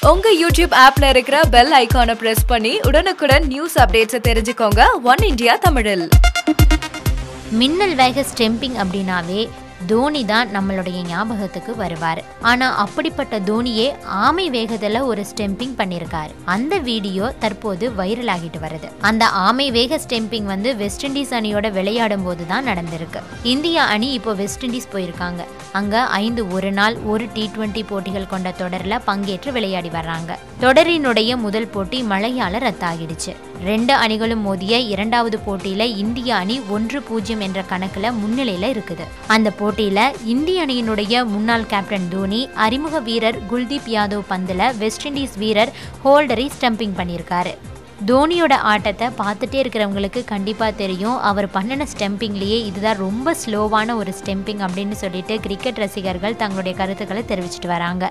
உங்க யூடியூப் ஆப்ல இருக்கிற பெல் ஐகானை பிரஸ் பண்ணி உடனுக்குடன் நியூஸ் அப்டேட்ஸை தெரிஞ்சுக்கோங்க ஒன் இந்தியா தமிழில் மின்னல் வேக ஸ்டெம்பிங் அப்படின்னாவே தோனி தான் நம்மளுடைய ஞாபகத்துக்கு வருவார் ஆனா அப்படிப்பட்ட தோனியே ஆமை வேகத்துல ஒரு ஸ்டெம்பிங் பண்ணியிருக்காரு அந்த வீடியோ தற்போது வைரல் ஆகிட்டு வருது அந்த ஆமை வேக ஸ்டெம்பிங் வந்து வெஸ்ட் இண்டீஸ் அணியோட விளையாடும் போது தான் நடந்திருக்கு இந்தியா அணி இப்போ வெஸ்ட் இண்டீஸ் போயிருக்காங்க அங்க ஐந்து ஒரு நாள் ஒரு டி டுவெண்ட்டி போட்டிகள் கொண்ட தொடர்ல பங்கேற்று விளையாடி வர்றாங்க தொடரினுடைய முதல் போட்டி மழையால ரத்தாகிடுச்சு ரெண்டு அணிகளும் மோதிய இரண்டாவது போட்டியில இந்திய அணி ஒன்று பூஜ்ஜியம் என்ற கணக்குல முன்னிலையில இருக்குது அந்த போட்டியில இந்திய அணியினுடைய முன்னாள் கேப்டன் தோனி அறிமுக வீரர் குல்தீப் யாதவ் பந்துல வெஸ்ட் இண்டீஸ் வீரர் ஹோல்டரை ஸ்டம்பிங் பண்ணியிருக்காரு தோனியோட ஆட்டத்தை பார்த்துட்டே இருக்கிறவங்களுக்கு கண்டிப்பாக தெரியும் அவர் பண்ணின ஸ்டெம்பிங்லேயே இதுதான் ரொம்ப ஸ்லோவான ஒரு ஸ்டெம்பிங் அப்படின்னு சொல்லிட்டு கிரிக்கெட் ரசிகர்கள் தங்களுடைய கருத்துக்களை தெரிவிச்சிட்டு வராங்க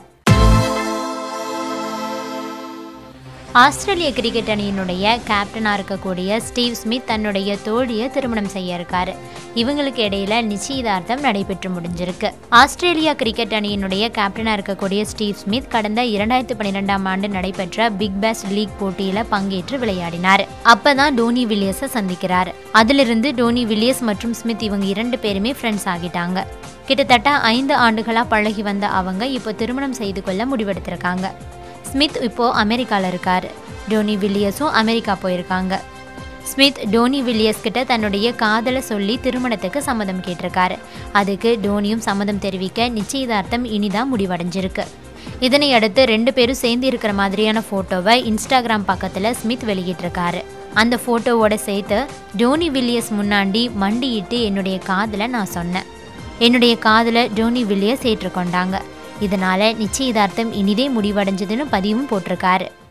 ஆஸ்திரேலிய கிரிக்கெட் அணியினுடைய கேப்டனாக இருக்கக்கூடிய ஸ்டீவ் ஸ்மித் தன்னுடைய தோழியை திருமணம் செய்ய இருக்காரு இவங்களுக்கு இடையில நிச்சயதார்த்தம் நடைபெற்று முடிஞ்சிருக்கு ஆஸ்திரேலியா கிரிக்கெட் அணியினுடைய கேப்டனாக இருக்கக்கூடிய ஸ்டீவ் ஸ்மித் கடந்த இரண்டாயிரத்தி பன்னிரெண்டாம் ஆண்டு நடைபெற்ற பிக் பேஸ் லீக் போட்டியில பங்கேற்று விளையாடினார் அப்பதான் டோனி வில்லியர்ஸை சந்திக்கிறார் அதிலிருந்து டோனி வில்லியர்ஸ் மற்றும் ஸ்மித் இவங்க இரண்டு பேருமே ஃப்ரெண்ட்ஸ் ஆகிட்டாங்க கிட்டத்தட்ட ஐந்து ஆண்டுகளா பழகி வந்த அவங்க இப்போ திருமணம் செய்து கொள்ள முடிவெடுத்திருக்காங்க ஸ்மித் இப்போ அமெரிக்காவில் இருக்கார் டோனி வில்லியர்ஸும் அமெரிக்கா போயிருக்காங்க ஸ்மித் டோனி வில்லியர்ஸ் கிட்ட தன்னுடைய காதலை சொல்லி திருமணத்துக்கு சம்மதம் கேட்டிருக்காரு அதுக்கு டோனியும் சம்மதம் தெரிவிக்க நிச்சயதார்த்தம் இனிதான் முடிவடைஞ்சிருக்கு இதனை அடுத்து ரெண்டு பேரும் சேர்ந்து இருக்கிற மாதிரியான ஃபோட்டோவை இன்ஸ்டாகிராம் பக்கத்தில் ஸ்மித் வெளியிட்டிருக்காரு அந்த ஃபோட்டோவோட சேர்த்து டோனி வில்லியர்ஸ் முன்னாடி மண்டியிட்டு என்னுடைய காதலை நான் சொன்னேன் என்னுடைய காதலை டோனி வில்லியர்ஸ் ஏற்றுக்கொண்டாங்க இதனால நிச்சயதார்த்தம் இனிதே முடிவடைஞ்சதுன்னு பதிவும் போட்டிருக்காரு